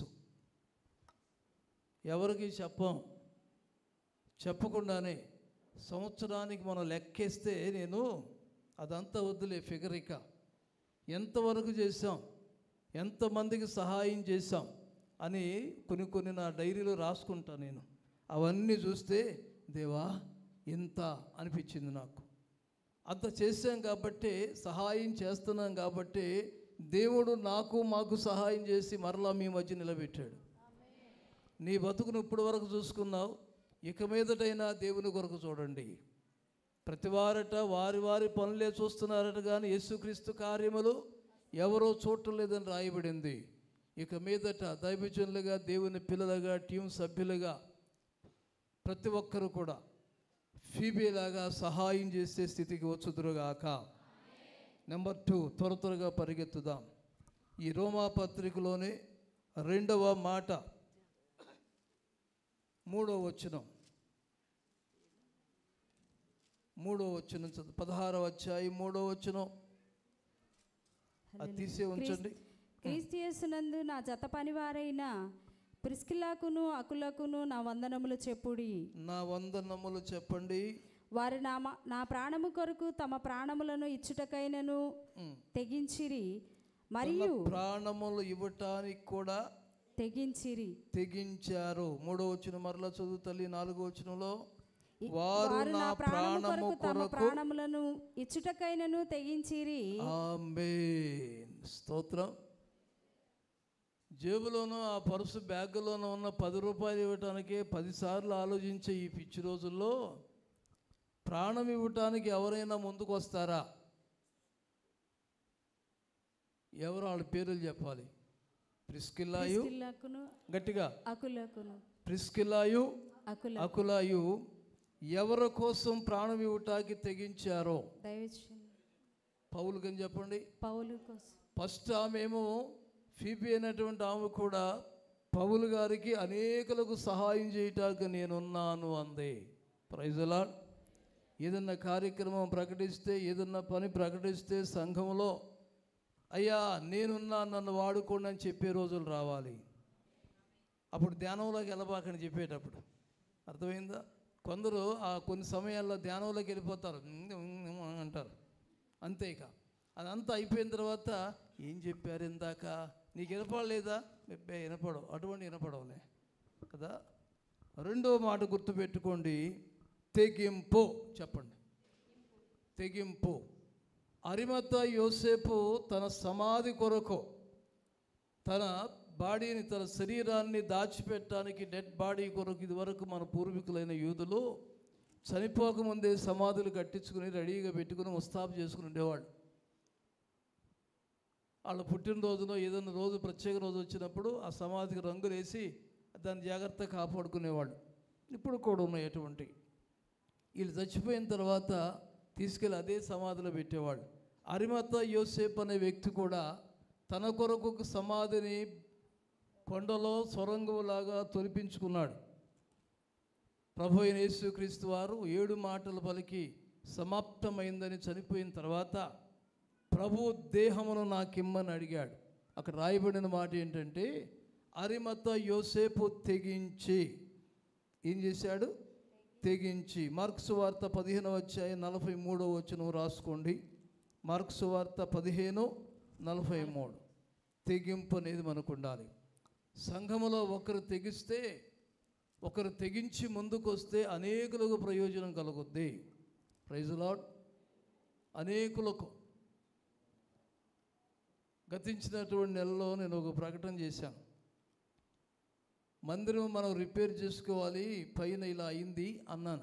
A: ఎవరికి చెప్పం చెప్పకుండానే సంవత్సరానికి మనం లెక్కేస్తే నేను అదంతా వద్దులే ఫిగరిక ఎంతవరకు చేశాం ఎంతమందికి సహాయం చేశాం అని కొన్ని కొన్ని నా డైరీలో రాసుకుంటా నేను అవన్నీ చూస్తే దేవా ఇంత అనిపించింది నాకు అంత చేశాం కాబట్టి సహాయం చేస్తున్నాం కాబట్టి దేవుడు నాకు మాకు సహాయం చేసి మరలా మీ మధ్య నిలబెట్టాడు నీ బతుకును ఇప్పటి వరకు చూసుకున్నావు ఇక మీదటైనా దేవుని కొరకు చూడండి ప్రతి వారట వారి వారి పనులే చూస్తున్నారట కానీ యేసుక్రీస్తు కార్యములు ఎవరో చూడటం లేదని రాయబడింది ఇక మీదట దైవజనులుగా దేవుని పిల్లలుగా టీం సభ్యులుగా ప్రతి ఒక్కరు కూడా ఫీబీలాగా సహాయం చేసే స్థితికి వచ్చుదురుగాక నెంబర్ టూ త్వర త్వరగా పరిగెత్తుదాం ఈ రోమా పత్రికలోనే రెండవ మాట మూడో వచనం మూడో వచనం చదువు పదహారవ అధ్యాయం మూడో వచనం అది తీసే ఉంచండి
B: క్రీస్తుయేసునందు నా జత పనివారైన ప్రిస్కిలాకును అకులకును నా వందనములు చెప్పుడి
A: నా వందనములు చెప్పండి
B: వారు నా మ- నా ప్రాణము కొరకు తమ ప్రాణములను ఇచ్చుటకైనను
A: ఉమ్.
B: తెగించిరి
A: తన
B: మరియు
A: ప్రాణములు ఇవ్వటానికి కూడా
B: తెగించిరి
A: తెగించారు మూడో వచ్చిన మరలా చదువు తల్లి నాలుగో వచనంలో
B: ఇ-
A: వారు
B: వారు
A: నా
B: నా ప్రాణము
A: ప్రాణము
B: కొరకు తమ
A: కొరకు
B: ప్రాణములను ఇచ్చుటకైనను తెగించిరి
A: ఆమేన్ స్తోత్రం జేబులోనూ ఆ పర్సు బ్యాగులోనూ ఉన్న పది రూపాయలు ఇవ్వటానికే పదిసార్లు ఆలోచించే ఈ పిచ్చి రోజుల్లో ప్రాణం ఇవ్వటానికి ఎవరైనా ముందుకు వస్తారా ఎవరు వాళ్ళ పేర్లు చెప్పాలి ప్రిస్కిల్లాయు
B: ప్రిస్కిల్లాకును
A: గట్టిగా
B: అకులకును
A: ప్రిస్కిల్లాయు
B: అకుల
A: అకులాయు ఎవరి కోసం ప్రాణం ఇవ్వటానికి తెగించారో
B: దైవజన్
A: పౌలుకని చెప్పండి
B: పౌలు కోసం
A: ఫస్ట్ ఆమెమో ఫీబీ అయినటువంటి ఆమె కూడా పౌలు గారికి అనేకులకు సహాయం చేయటానికి నేనున్నాను అంది ప్రైజలా ఏదన్నా కార్యక్రమం ప్రకటిస్తే ఏదన్నా పని ప్రకటిస్తే సంఘంలో అయ్యా నేనున్నా నన్ను వాడుకోండి అని చెప్పే రోజులు రావాలి అప్పుడు ధ్యానంలోకి వెళ్ళబాకని చెప్పేటప్పుడు అర్థమైందా కొందరు ఆ కొన్ని సమయాల్లో ధ్యానంలోకి వెళ్ళిపోతారు అంటారు అంతే ఇక అదంతా అయిపోయిన తర్వాత ఏం చెప్పారు ఇందాక నీకు వినపడలేదా బెబ్బే వినపడవు అటువంటి వినపడవులే కదా రెండో మాట గుర్తుపెట్టుకోండి తెగింపు చెప్పండి తెగింపు అరిమత యోసేపు తన సమాధి కొరకు తన బాడీని తన శరీరాన్ని దాచిపెట్టడానికి డెడ్ బాడీ కొరకు ఇదివరకు మన పూర్వీకులైన యూదులు చనిపోకముందే సమాధులు కట్టించుకుని రెడీగా పెట్టుకుని ముస్తాబు చేసుకుని ఉండేవాళ్ళు వాళ్ళ పుట్టినరోజున ఏదైనా రోజు ప్రత్యేక రోజు వచ్చినప్పుడు ఆ సమాధికి రంగులు వేసి దాన్ని జాగ్రత్తగా కాపాడుకునేవాళ్ళు ఇప్పుడు కూడా ఉన్నాయి అటువంటి వీళ్ళు చచ్చిపోయిన తర్వాత తీసుకెళ్ళి అదే సమాధిలో పెట్టేవాళ్ళు అరిమత యోసేప్ అనే వ్యక్తి కూడా తన కొరకు ఒక సమాధిని కొండలో సొరంగంలాగా తొలిపించుకున్నాడు ప్రభు అయిన యేసుక్రీస్తు వారు ఏడు మాటలు పలికి సమాప్తమైందని చనిపోయిన తర్వాత ప్రభు దేహమును నాకిమ్మని అడిగాడు అక్కడ రాయబడిన మాట ఏంటంటే అరిమత యోసేపు తెగించి ఏం చేశాడు తెగించి మార్క్స్ వార్త పదిహేను వచ్చాయి నలభై మూడో వచ్చిన రాసుకోండి మార్క్స్ వార్త పదిహేను నలభై మూడు తెగింపు అనేది మనకు ఉండాలి సంఘములో ఒకరు తెగిస్తే ఒకరు తెగించి ముందుకు వస్తే అనేకులకు ప్రయోజనం కలుగుద్ది ప్రైజ్ లాడ్ అనేకులకు గతించినటువంటి నెలలో నేను ఒక ప్రకటన చేశాను మందిరం మనం రిపేర్ చేసుకోవాలి పైన ఇలా అయింది అన్నాను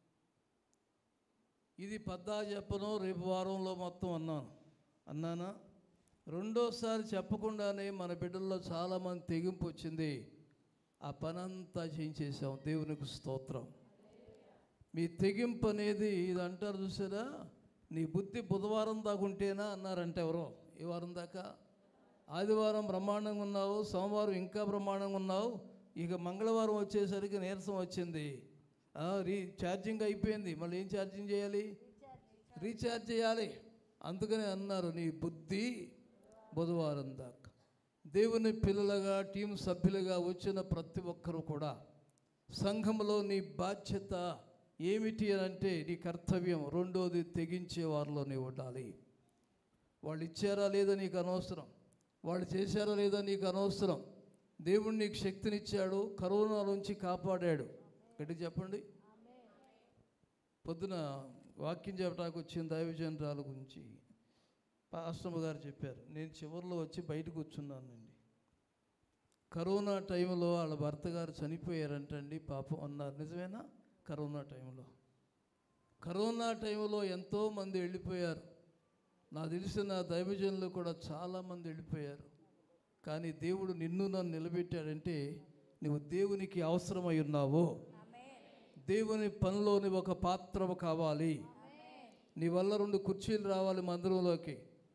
A: ఇది పద్దా చెప్పను రేపు వారంలో మొత్తం అన్నాను అన్నానా రెండోసారి చెప్పకుండానే మన బిడ్డల్లో చాలామంది తెగింపు వచ్చింది ఆ పనంతా చేయించేసాం దేవునికి స్తోత్రం మీ తెగింపు అనేది ఇది అంటారు చూసారా నీ బుద్ధి బుధవారం దాకా ఉంటేనా అన్నారంటే ఎవరో ఈ వారం దాకా ఆదివారం బ్రహ్మాండంగా ఉన్నావు సోమవారం ఇంకా బ్రహ్మాండంగా ఉన్నావు ఇక మంగళవారం వచ్చేసరికి నీరసం వచ్చింది ఆ, రీ ఛార్జింగ్ అయిపోయింది మళ్ళీ ఏం ఛార్జింగ్ చేయాలి రీఛార్జ్ చేయాలి అందుకని అన్నారు నీ బుద్ధి బుధవారం దాకా దేవుని పిల్లలుగా టీం సభ్యులుగా వచ్చిన ప్రతి ఒక్కరూ కూడా సంఘంలో నీ బాధ్యత ఏమిటి అని అంటే నీ కర్తవ్యం రెండోది తెగించే వారిలో నీవు ఉండాలి వాళ్ళు ఇచ్చారా లేదా నీకు అనవసరం వాళ్ళు చేశారా లేదా నీకు అనవసరం దేవుడు నీకు శక్తినిచ్చాడు కరోనా నుంచి కాపాడాడు గట్టి చెప్పండి పొద్దున వాక్యం చెప్పడానికి వచ్చిన దైవజనరాల గురించి పాస్టమ్ గారు చెప్పారు నేను చివరిలో వచ్చి బయట కూర్చున్నానండి కరోనా టైంలో వాళ్ళ భర్త గారు చనిపోయారంటండి పాపం అన్నారు నిజమేనా కరోనా టైంలో కరోనా టైంలో ఎంతోమంది వెళ్ళిపోయారు నాకు తెలిసిన దైవజనులు కూడా చాలామంది వెళ్ళిపోయారు కానీ దేవుడు నిన్ను నన్ను నిలబెట్టాడంటే నువ్వు దేవునికి అవసరమై ఉన్నావు దేవుని పనిలోని ఒక పాత్ర కావాలి నీ వల్ల రెండు కుర్చీలు రావాలి మందిరంలోకి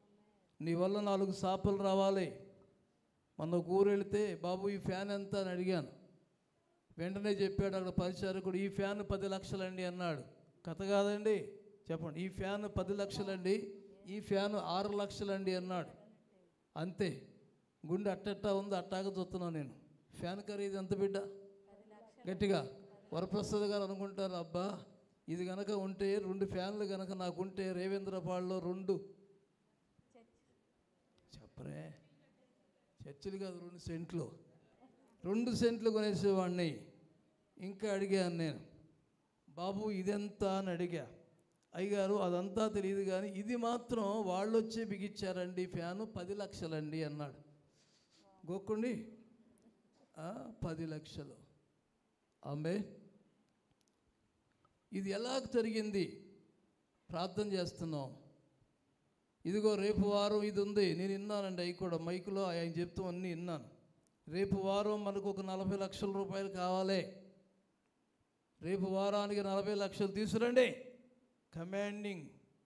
A: నీ వల్ల నాలుగు సాపలు రావాలి మొన్న ఒక ఊరు వెళితే బాబు ఈ ఫ్యాన్ ఎంత అని అడిగాను వెంటనే చెప్పాడు అక్కడ పరిచారకుడు ఈ ఫ్యాన్ పది లక్షలండి అన్నాడు కథ కాదండి చెప్పండి ఈ ఫ్యాన్ పది లక్షలండి ఈ ఫ్యాన్ ఆరు లక్షలండి అన్నాడు అంతే గుండె అట్టట్టా ఉంది అట్టాగా చూస్తున్నాను నేను ఫ్యాన్ ఖరీదు ఎంత బిడ్డ గట్టిగా వరప్రసాద్ గారు అనుకుంటారు అబ్బా ఇది గనక ఉంటే రెండు ఫ్యాన్లు గనక నాకుంటే రేవేంద్రపాడులో రెండు చెప్పరే చర్చిలు కాదు రెండు సెంట్లు రెండు సెంట్లు కొనేసేవాడిని ఇంకా అడిగాను నేను బాబు ఇదెంత అని అడిగా అయ్యగారు అదంతా తెలియదు కానీ ఇది మాత్రం వాళ్ళు వచ్చే బిగిచ్చారండి ఫ్యాను పది లక్షలండి అన్నాడు గోక్కుండి ఆ, పది లక్షలు ఆమె ఇది ఎలా జరిగింది ప్రార్థన చేస్తున్నాం ఇదిగో రేపు వారం ఇది ఉంది నేను విన్నానండి అవి కూడా మైకులో ఆయన చెప్తూ అన్నీ విన్నాను రేపు వారం మనకు ఒక నలభై లక్షల రూపాయలు కావాలి రేపు వారానికి నలభై లక్షలు తీసుకురండి కమాండింగ్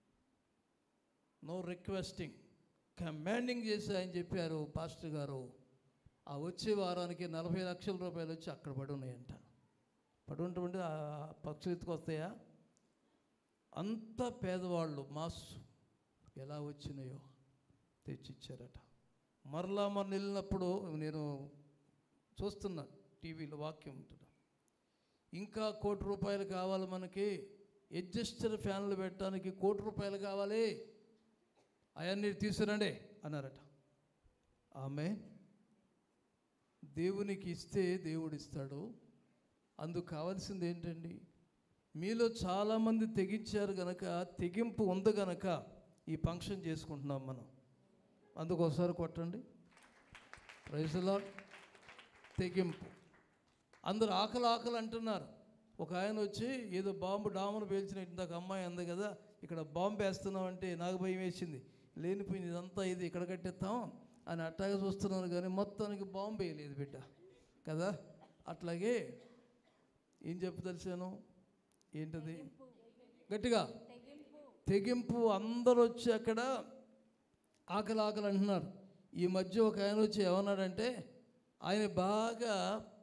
A: నో రిక్వెస్టింగ్ కమాండింగ్ చేసి ఆయన చెప్పారు పాస్టర్ గారు ఆ వచ్చే వారానికి నలభై లక్షల రూపాయలు వచ్చి అక్కడ పడి ఉన్నాయంట పడి ఉంటుంటే ఆ పక్షులు ఎత్తుకొస్తాయా అంత పేదవాళ్ళు మాస్ ఎలా వచ్చినాయో తెచ్చిచ్చారట మరలా మొన్న వెళ్ళినప్పుడు నేను చూస్తున్నా టీవీలో వాక్యం ఉంటుంది ఇంకా కోటి రూపాయలు కావాలి మనకి అడ్జస్టర్ ఫ్యాన్లు పెట్టడానికి కోటి రూపాయలు కావాలి అవన్నీ తీసుకురండి అన్నారట ఆమె దేవునికి ఇస్తే దేవుడు ఇస్తాడు అందుకు కావాల్సింది ఏంటండి మీలో చాలామంది తెగించారు గనక తెగింపు ఉంది గనక ఈ ఫంక్షన్ చేసుకుంటున్నాం మనం అందుకు ఒకసారి కొట్టండి ప్రైజ్లా తెగింపు అందరు ఆకలి ఆకలి అంటున్నారు ఒక ఆయన వచ్చి ఏదో బాంబు డామును పేల్చిన ఇందాక అమ్మాయి అంది కదా ఇక్కడ బాంబు వేస్తున్నాం అంటే నాకు భయం వేసింది లేనిపోయింది ఇదంతా ఇది ఇక్కడ కట్టేస్తాం అని అట్టాగా చూస్తున్నాను కానీ మొత్తానికి బాంబు వేయలేదు బిడ్డ కదా అట్లాగే ఏం చెప్పదలిసాను ఏంటది గట్టిగా తెగింపు అందరూ వచ్చి అక్కడ ఆకలి ఆకలి అంటున్నారు ఈ మధ్య ఒక ఆయన వచ్చి ఏమన్నాడంటే ఆయన బాగా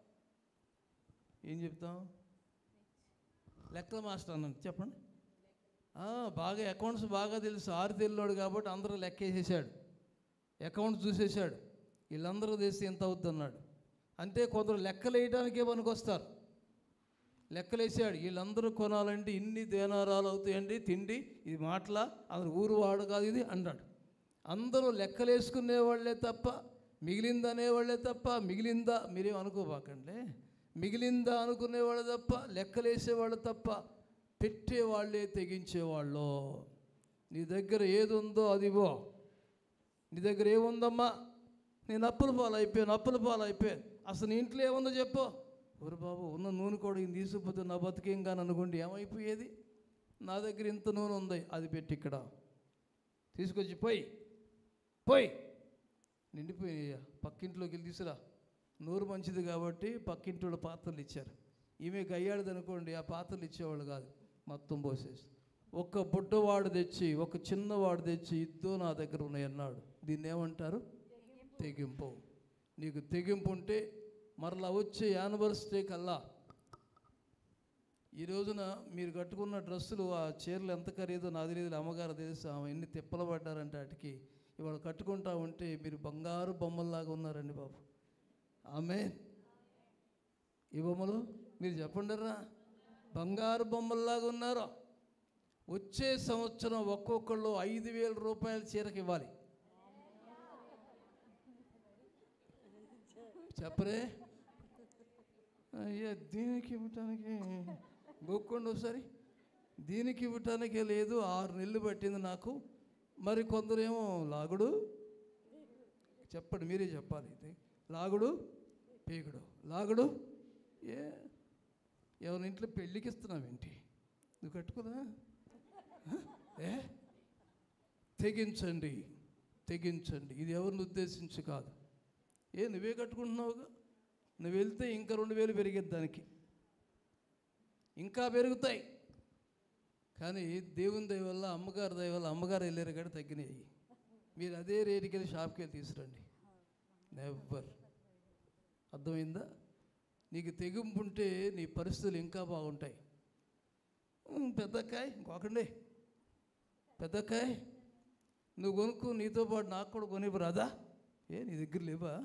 A: ఏం చెప్తాం లెక్కల మాస్టర్ అన్నాడు చెప్పండి ఆ, బాగా అకౌంట్స్ బాగా తెలుసు ఆరు తెలియడు కాబట్టి అందరూ లెక్క వేసేసాడు అకౌంట్స్ చూసేసాడు వీళ్ళందరూ తెస్తే ఎంత అవుద్ది అన్నాడు అంటే కొందరు లెక్కలు వేయడానికే పనికొస్తారు లెక్కలేసాడు వీళ్ళందరూ కొనాలంటే ఇన్ని దేనారాలు అవుతాయండి తిండి ఇది మాటల అందరు ఊరు వాడు కాదు ఇది అన్నాడు అందరూ లెక్కలేసుకునే వాళ్ళే తప్ప మిగిలిందా అనేవాళ్ళే తప్ప మిగిలిందా మీరేం అనుకోబాకండి మిగిలిందా అనుకునేవాళ్ళు తప్ప లెక్కలేసేవాళ్ళు తప్ప పెట్టేవాళ్ళే తెగించేవాళ్ళు నీ దగ్గర ఏది ఉందో అది ఇవ్వు నీ దగ్గర ఏముందమ్మా నేను అప్పుల పాలు అయిపోయాను అప్పుల పాలు అయిపోయాను అసలు నీ ఇంట్లో ఏముందో చెప్పు ఒరు బాబు ఉన్న నూనె కూడా ఈయన తీసుకుపోతే నా బతికేం కానీ అనుకోండి ఏమైపోయేది నా దగ్గర ఇంత నూనె ఉంది అది పెట్టి ఇక్కడ తీసుకొచ్చి పోయి పోయి నిండిపోయినాయ్యా పక్కింట్లోకి వెళ్ళి తీసురా నూరు మంచిది కాబట్టి పక్కింటి వాళ్ళు పాత్రలు ఇచ్చారు ఈమె గయ్యాడిది అనుకోండి ఆ పాత్రలు ఇచ్చేవాళ్ళు కాదు మొత్తం పోసేసి ఒక్క బుడ్డవాడు తెచ్చి ఒక చిన్నవాడు తెచ్చి ఇద్దో నా దగ్గర ఉన్నాయి అన్నాడు దీన్ని ఏమంటారు తెగింపు నీకు తెగింపు ఉంటే మరలా వచ్చే యానివర్సిటీ కల్లా ఈ రోజున మీరు కట్టుకున్న డ్రెస్సులు ఆ చీరలు ఎంత ఖరీదో నాకు తెలియదు అమ్మగారు తెలుసు ఆమె ఎన్ని తిప్పలు పడ్డారంటే వాటికి ఇవాళ కట్టుకుంటా ఉంటే మీరు బంగారు బొమ్మల్లాగా ఉన్నారండి బాబు ఆమె ఈ బొమ్మలు మీరు చెప్పండిరా బంగారు బొమ్మల్లాగా ఉన్నారు వచ్చే సంవత్సరం ఒక్కొక్కళ్ళు ఐదు వేల రూపాయల చీరకి ఇవ్వాలి చెప్పరే అయ్యా దీనికి ఇవ్వటానికి గొక్కండి ఒకసారి దీనికి ఇవ్వటానికే లేదు ఆరు నెలలు పట్టింది నాకు మరి కొందరేమో లాగుడు చెప్పండి మీరే చెప్పాలి ఇది లాగుడు పీకుడు లాగుడు ఏ ఎవరి ఇంట్లో పెళ్ళికి ఇస్తున్నావు ఏంటి నువ్వు కట్టుకోదా హ? ఏ తెగించండి తెగించండి ఇది ఎవరిని ఉద్దేశించి కాదు ఏ నువ్వే కట్టుకుంటున్నావుగా నువ్వు వెళ్తే ఇంకా రెండు వేలు పెరిగేది దానికి ఇంకా పెరుగుతాయి కానీ దేవుని దయ వల్ల అమ్మగారి దయ వల్ల అమ్మగారు వెళ్ళారు కానీ తగ్గినాయి మీరు అదే రేటుకి వెళ్ళి షాప్కి వెళ్ళి తీసురండి నెవ్వర్ అర్థమైందా నీకు తెగింపు ఉంటే నీ పరిస్థితులు ఇంకా బాగుంటాయి ఉమ్, పెద్దక్కాయ్ ఇంకొకండి పెద్దక్కాయ్ నువ్వు కొనుక్కు నీతో పాటు నాకు కూడా కొనివ్వరాదా ఏ నీ దగ్గర లేవా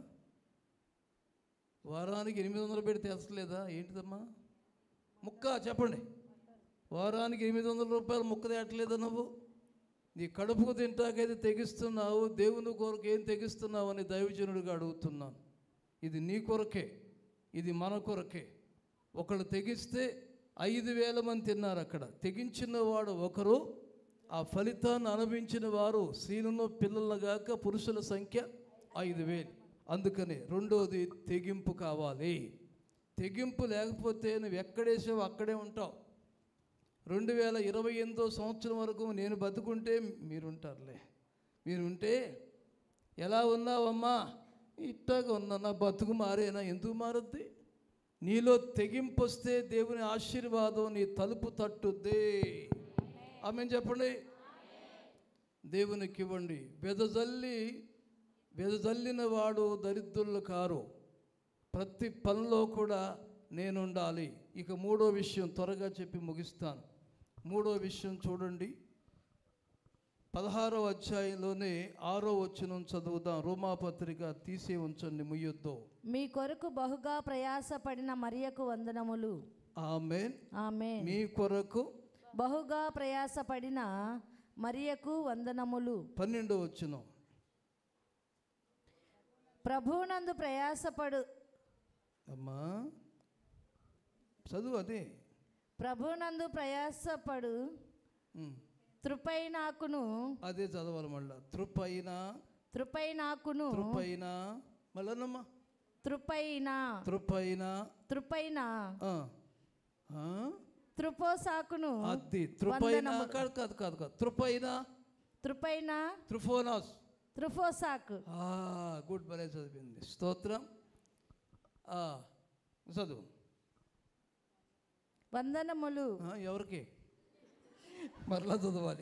A: వారానికి ఎనిమిది వందలు పెడితే తెచ్చలేదా ఏంటిదమ్మా ముక్క చెప్పండి వారానికి ఎనిమిది వందల రూపాయలు ముక్క తేటలేదా నువ్వు నీ కడుపుకు తింటాకైతే తెగిస్తున్నావు దేవుని కొరకు ఏం తెగిస్తున్నావు అని దైవజనుడిగా అడుగుతున్నాను ఇది నీ కొరకే ఇది మన కొరకే ఒకళ్ళు తెగిస్తే ఐదు వేల మంది తిన్నారు అక్కడ తెగించిన వాడు ఒకరు ఆ ఫలితాన్ని అనుభవించిన వారు స్త్రీలను పిల్లలగాక పురుషుల సంఖ్య ఐదు వేలు అందుకని రెండోది తెగింపు కావాలి తెగింపు లేకపోతే నువ్వు ఎక్కడేసావు అక్కడే ఉంటావు రెండు వేల ఇరవై ఎనిమిదో సంవత్సరం వరకు నేను బతుకుంటే మీరుంటారులే మీరుంటే ఎలా ఉన్నావమ్మా ఇట్టాగా ఉన్నా నా బతుకు మారేనా ఎందుకు మారుద్ది నీలో తెగింపు వస్తే దేవుని ఆశీర్వాదం నీ తలుపు తట్టుద్ది ఆమె చెప్పండి దేవునికి ఇవ్వండి వెదజల్లి వెదజల్లిన వాడు దరిద్రులు కారు ప్రతి పనిలో కూడా నేనుండాలి ఇక మూడో విషయం త్వరగా చెప్పి ముగిస్తాను మూడో విషయం చూడండి పదహారో అధ్యాయంలోనే ఆరో వచనం చదువుదాం రోమాపత్రిక తీసే ఉంచండి ముయ్యొద్దు
D: మీ కొరకు బహుగా ప్రయాసపడిన మరియకు వందనములు
A: ఆమె
D: ఆమె
A: మీ కొరకు
D: బహుగా ప్రయాసపడిన మరియకు వందనములు
A: పన్నెండో వచనం
D: ప్రభువునందు ప్రయాసపడు
A: అమ్మా చదువు అదే
D: ప్రభువునందు ప్రయాసపడు
A: ఉమ్.
D: త్రుపైనాకును
A: అదే చదవాలి మళ్ళా త్రుపైన
D: త్రుపైనాకును
A: త్రుపైన మళ్ళనమ్మా
D: త్రుపైన
A: త్రుపైన
D: త్రుపైన
A: ఆ. ఆ?
D: త్రుపోసాకును
A: అది త్రుపైన కాదు కాదు కాదు కాదు త్రుపైన
D: త్రుపైన
A: త్రుఫోనాస్
D: త్రుపోసాకు
A: ఆ, గుడ్ భలే చదివింది స్తోత్రం ఆ, చదువు
D: వందనములు
A: ఆ, ఎవరికి మరలా చదవాలి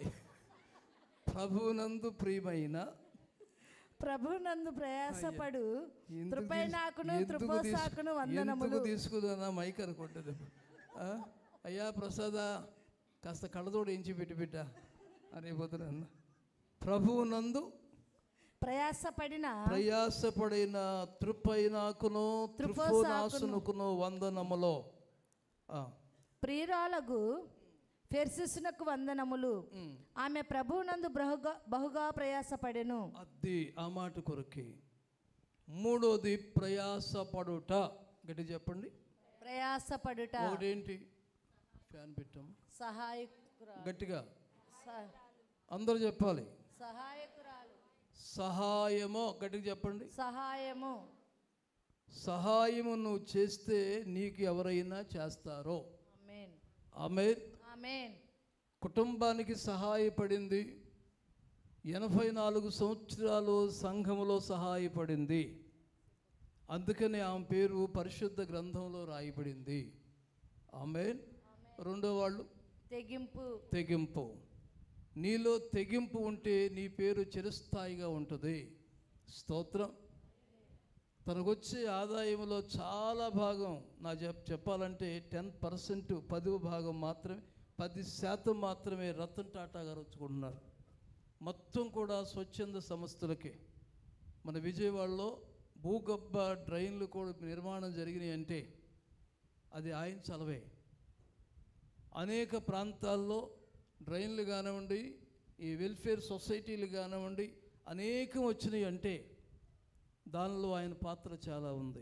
A: ప్రభువునందు ప్రియమైన
D: ప్రభునందు ప్రయాసపడు
A: ఎందుకు
D: త్రుపైనాకును
A: తీసు- ఎందుకు తీసు-
D: త్రుపోసాకును వందనములు
A: ఎందుకు తీసుకున్నా మైక్ అనుకుంటుంది ఆ? అయ్యా ప్రసాద కాస్త కళ్ళతోడు ఎంచి పెట్టి బిడ్డ అనేపోతున్నాను ప్రభువునందు
D: ప్రయాసపడిన
A: ప్రయాసపడిన త్రుపైనాకును త్రిఫోనాసునుకును వందనములో ఆ,
D: ప్రియురాలకు ఫెర్సిస్నకు వందనములు
A: ఉమ్.
D: ఆమె ప్రభువునందు బహుగా బహుగా ప్రయాసపడెను
A: అది ఆ మాట కొరకే మూడోది ప్రయాసపడుట గట్టి చెప్పండి
D: ప్రయాసపడుట
A: ఒకటేంటి ఫ్యాన్ పెట్టాం
D: సహాయకురా
A: గట్టిగా
D: స-
A: అందరూ చెప్పాలి
D: సహాయకురాలు
A: సహాయమో గట్టిగా చెప్పండి
D: సహాయము
A: సహాయము నువ్వు చేస్తే నీకు ఎవరైనా చేస్తారో
D: ఆమేన్
A: ఆమె
D: ఆమేన్
A: కుటుంబానికి సహాయపడింది ఎనభై నాలుగు సంవత్సరాలు సంఘములో సహాయపడింది అందుకని ఆమె పేరు పరిశుద్ధ గ్రంథంలో రాయబడింది ఆమె రెండో వాళ్ళు
D: తెగింపు
A: తెగింపు నీలో తెగింపు ఉంటే నీ పేరు చిరస్థాయిగా ఉంటుంది స్తోత్రం తనకొచ్చే ఆదాయంలో చాలా భాగం నా చెప్ చెప్పాలంటే టెన్ పర్సెంట్ పదివ భాగం మాత్రమే పది శాతం మాత్రమే రతన్ టాటా గారు వచ్చుకుంటున్నారు మొత్తం కూడా స్వచ్ఛంద సంస్థలకే మన విజయవాడలో భూగర్భ డ్రైన్లు కూడా నిర్మాణం జరిగినాయి అంటే అది ఆయన చలవే అనేక ప్రాంతాల్లో డ్రైన్లు కానివ్వండి ఈ వెల్ఫేర్ సొసైటీలు కానివ్వండి అనేకం వచ్చినాయి అంటే దానిలో ఆయన పాత్ర చాలా ఉంది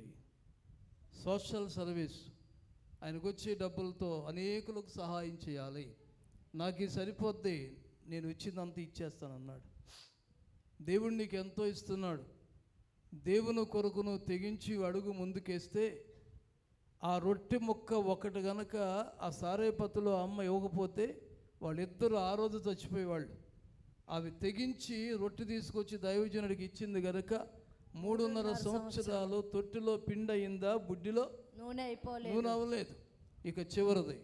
A: సోషల్ సర్వీస్ ఆయనకు వచ్చే డబ్బులతో అనేకులకు సహాయం చేయాలి నాకు ఇది సరిపోద్ది నేను ఇచ్చిందంతా ఇచ్చేస్తాను అన్నాడు దేవుడు నీకు ఎంతో ఇస్తున్నాడు దేవుని కొరకు నువ్వు తెగించి అడుగు ముందుకేస్తే ఆ రొట్టె ముక్క ఒకటి గనక ఆ సారేపత్తులో అమ్మ ఇవ్వకపోతే వాళ్ళిద్దరూ ఆ రోజు చచ్చిపోయేవాళ్ళు అవి తెగించి రొట్టె తీసుకొచ్చి దైవజనుడికి ఇచ్చింది గనక మూడున్నర సంవత్సరాలు తొట్టిలో పిండి అయిందా బుడ్డిలో
D: నూనె అయిపోలేదు
A: నూనె అవ్వలేదు ఇక చివరిది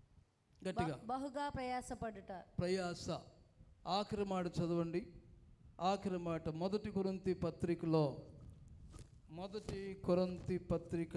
A: గట్టిగా
D: బ- బహుగా ప్రయాసపడుట
A: ప్రయాస ఆఖరి మాట చదవండి ఆఖరి మాట మొదటి కొరంతి పత్రికలో మొదటి కొరంతి పత్రిక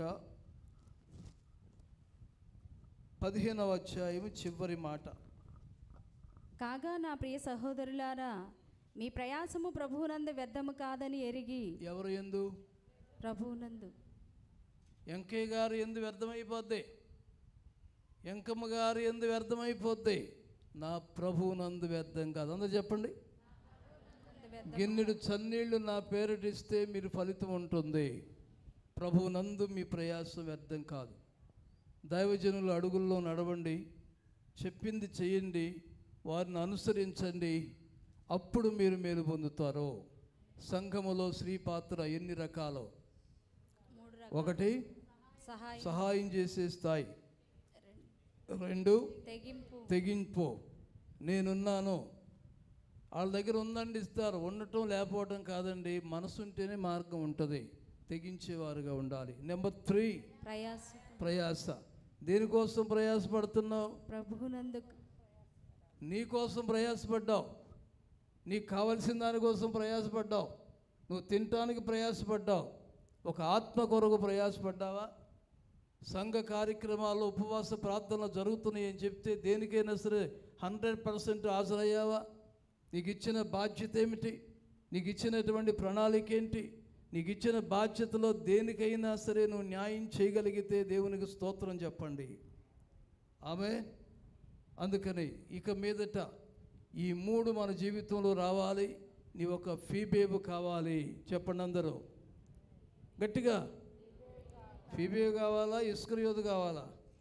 A: పదిహేనవ అధ్యాయం చివరి మాట
B: కాగా నా ప్రియ సహోదరులారా మీ ప్రయాసము ప్రభువునందు వ్యర్థము కాదని ఎరిగి
A: ఎవరు ఎందు
B: ప్రభువునందు
A: వెంకయ్య గారు ఎందు వ్యర్థమైపోద్ది వెంకమ్మ గారు ఎందు వ్యర్థమైపోద్ది నా ప్రభువునందు వ్యర్థం కాదు అందరూ చెప్పండి గిన్నెడు చన్నీళ్లు నా పేరిటిస్తే మీరు ఫలితం ఉంటుంది ప్రభువునందు మీ ప్రయాసం వ్యర్థం కాదు దైవజనుల అడుగుల్లో నడవండి చెప్పింది చేయండి వారిని అనుసరించండి అప్పుడు మీరు మేలు పొందుతారు సంఘములో శ్రీ పాత్ర ఎన్ని రకాలు
B: మూడు
A: ఒకటి
B: సహాయం
A: సహాయం చేసే స్థాయి రెండు
B: తెగింపు
A: తెగింపు నేనున్నాను వాళ్ళ దగ్గర ఉందండి ఇస్తారు ఉండటం లేకపోవటం కాదండి మనసు ఉంటేనే మార్గం ఉంటుంది తెగించేవారుగా ఉండాలి నెంబర్ త్రీ
B: ప్రయాస
A: ప్రయాస దేనికోసం ప్రయాసపడుతున్నావు
B: ప్రభువునందు
A: నీ కోసం ప్రయాసపడ్డావు నీకు కావలసిన దానికోసం ప్రయాసపడ్డావు నువ్వు తినటానికి ప్రయాసపడ్డావు ఒక ఆత్మ కొరకు ప్రయాసపడ్డావా సంఘ కార్యక్రమాల్లో ఉపవాస ప్రార్థనలు జరుగుతున్నాయి అని చెప్తే దేనికైనా సరే హండ్రెడ్ పర్సెంట్ హాజరయ్యావా నీకు ఇచ్చిన బాధ్యత ఏమిటి నీకు ఇచ్చినటువంటి ప్రణాళిక ఏంటి నీకు ఇచ్చిన బాధ్యతలో దేనికైనా సరే నువ్వు న్యాయం చేయగలిగితే దేవునికి స్తోత్రం చెప్పండి ఆమె అందుకని ఇక మీదట ఈ మూడు మన జీవితంలో రావాలి నీ ఒక ఫీబేబు కావాలి చెప్పండి అందరూ గట్టిగా ఫీబే కావాలా ఇస్కరియోదు కావాలా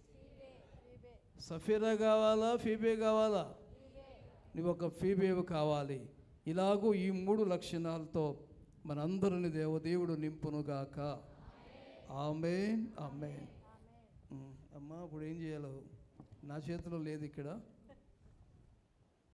A: సఫీరా కావాలా ఫీబే కావాలా నీవు ఒక ఫీబేవు కావాలి ఇలాగూ ఈ మూడు లక్షణాలతో మనందరిని దేవదేవుడు నింపునుగాక ఆమెన్ ఆమెన్ ఉమ్, అమ్మా ఇప్పుడు ఏం చేయాలో నా చేతిలో లేదు ఇక్కడ